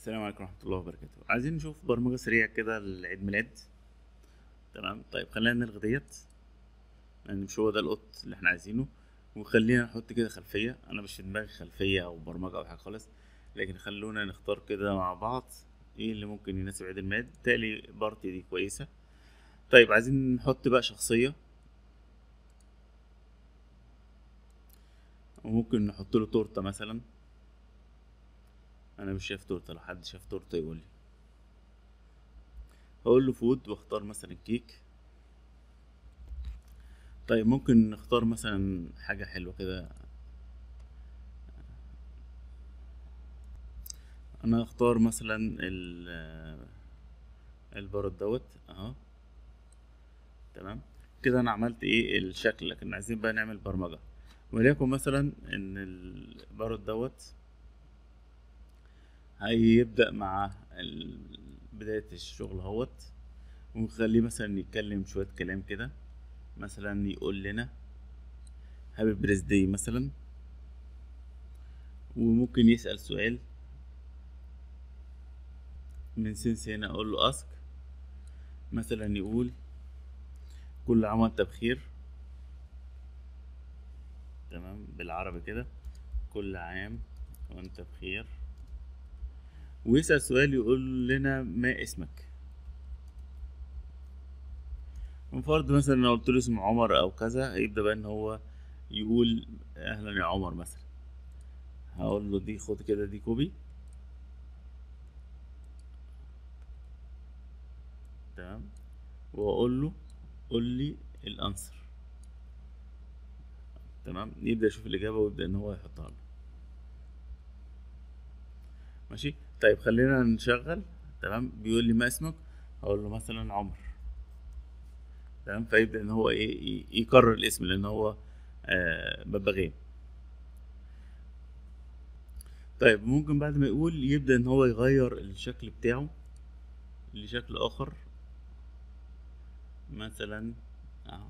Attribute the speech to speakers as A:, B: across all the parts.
A: السلام عليكم ورحمة الله وبركاته عايزين نشوف برمجة سريعة كده لعيد ميلاد تمام طيب خلينا نلغي ديت لأن مش هو ده القط اللي احنا عايزينه وخلينا نحط كده خلفية أنا مش في دماغي خلفية أو برمجة أو حاجة خالص لكن خلونا نختار كده مع بعض ايه اللي ممكن يناسب عيد الميلاد بالتالي بارتي دي كويسة طيب عايزين نحط بقى شخصية وممكن نحط له تورته مثلا انا مش شايف تورته لو حد شاف تورته يقول لي هقول له فود واختار مثلا كيك طيب ممكن نختار مثلا حاجه حلوه كده انا اختار مثلا ال البارد دوت اهو تمام كده انا عملت ايه الشكل لكن عايزين بقى نعمل برمجه وليكن مثلا ان البارود دوت هيبدأ مع ال- بداية الشغل اهوت ونخليه مثلا يتكلم شوية كلام كده مثلا يقول لنا هابي بريس داي مثلا وممكن يسأل سؤال من سنس هنا اقول له اسك مثلا يقول كل عام وانت بخير تمام بالعربي كده كل عام وانت بخير ويسأل سؤال يقول لنا ما اسمك من فرض مثلا لو قلت له اسم عمر او كذا هيبدأ بقى ان هو يقول اهلا يا عمر مثلا هقول له دي خد كده دي كوبي تمام واقول له قول لي الانسر تمام يبدأ يشوف الإجابة ويبدأ إن هو يحطها له ماشي طيب خلينا نشغل تمام بيقول لي ما اسمك هقول له مثلا عمر تمام فيبدأ إن هو إيه ي- يكرر الاسم لأن هو آه ببغاء طيب ممكن بعد ما يقول يبدأ إن هو يغير الشكل بتاعه لشكل آخر مثلا أهو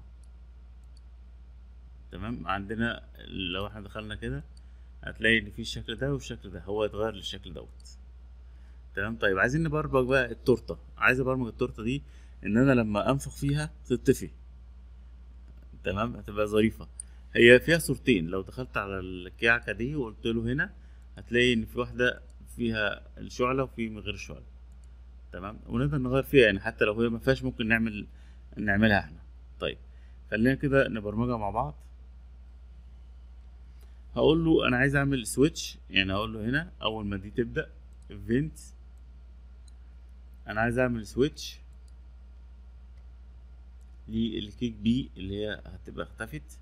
A: تمام عندنا لو احنا دخلنا كده هتلاقي ان في الشكل ده والشكل ده هو اتغير للشكل دوت تمام طيب عايزين نبرمج بقى التورته عايز ابرمج التورته دي ان انا لما انفخ فيها تطفي تمام هتبقى ظريفه هي فيها صورتين لو دخلت على الكعكه دي وقلت له هنا هتلاقي ان في واحده فيها الشعله وفي من غير شعله تمام ونقدر نغير فيها يعني حتى لو هي ما فيهاش ممكن نعمل نعملها احنا طيب خلينا كده نبرمجها مع بعض هقول له انا عايز اعمل سويتش يعني هقول له هنا اول ما دي تبدا ايفنت انا عايز اعمل سويتش للكيك بي اللي هي هتبقى اختفت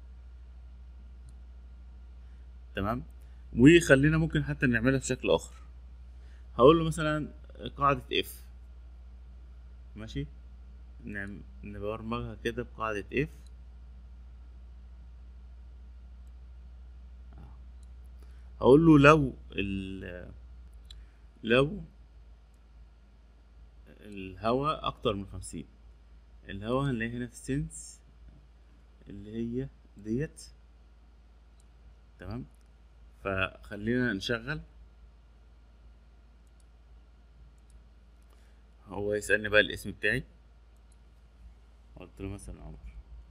A: تمام وخلينا ممكن حتى نعملها بشكل اخر هقول له مثلا قاعدة اف ماشي نعم نبرمجها كده بقاعدة اف هقول له لو ال لو الهواء اكتر من خمسين الهواء هنلاقي هنا في السنس اللي هي ديت تمام فخلينا نشغل هو يسألني بقى الاسم بتاعي قلت له مثلا عمر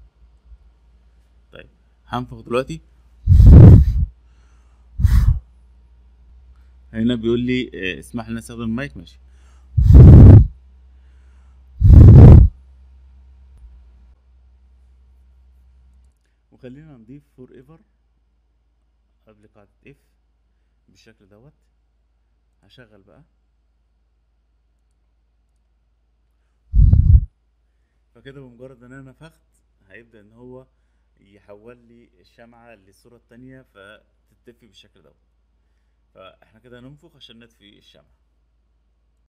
A: طيب هنفخ دلوقتي هنا بيقول لي آه، اسمح لنا نستخدم المايك ماشي وخلينا نضيف فور ايفر قبل قاعدة اف بالشكل دوت هشغل بقى فكده بمجرد ان انا نفخت هيبدأ ان هو يحول لي الشمعة للصورة التانية فتتفي بالشكل دوت فاحنا كده هننفخ عشان نطفي الشمعة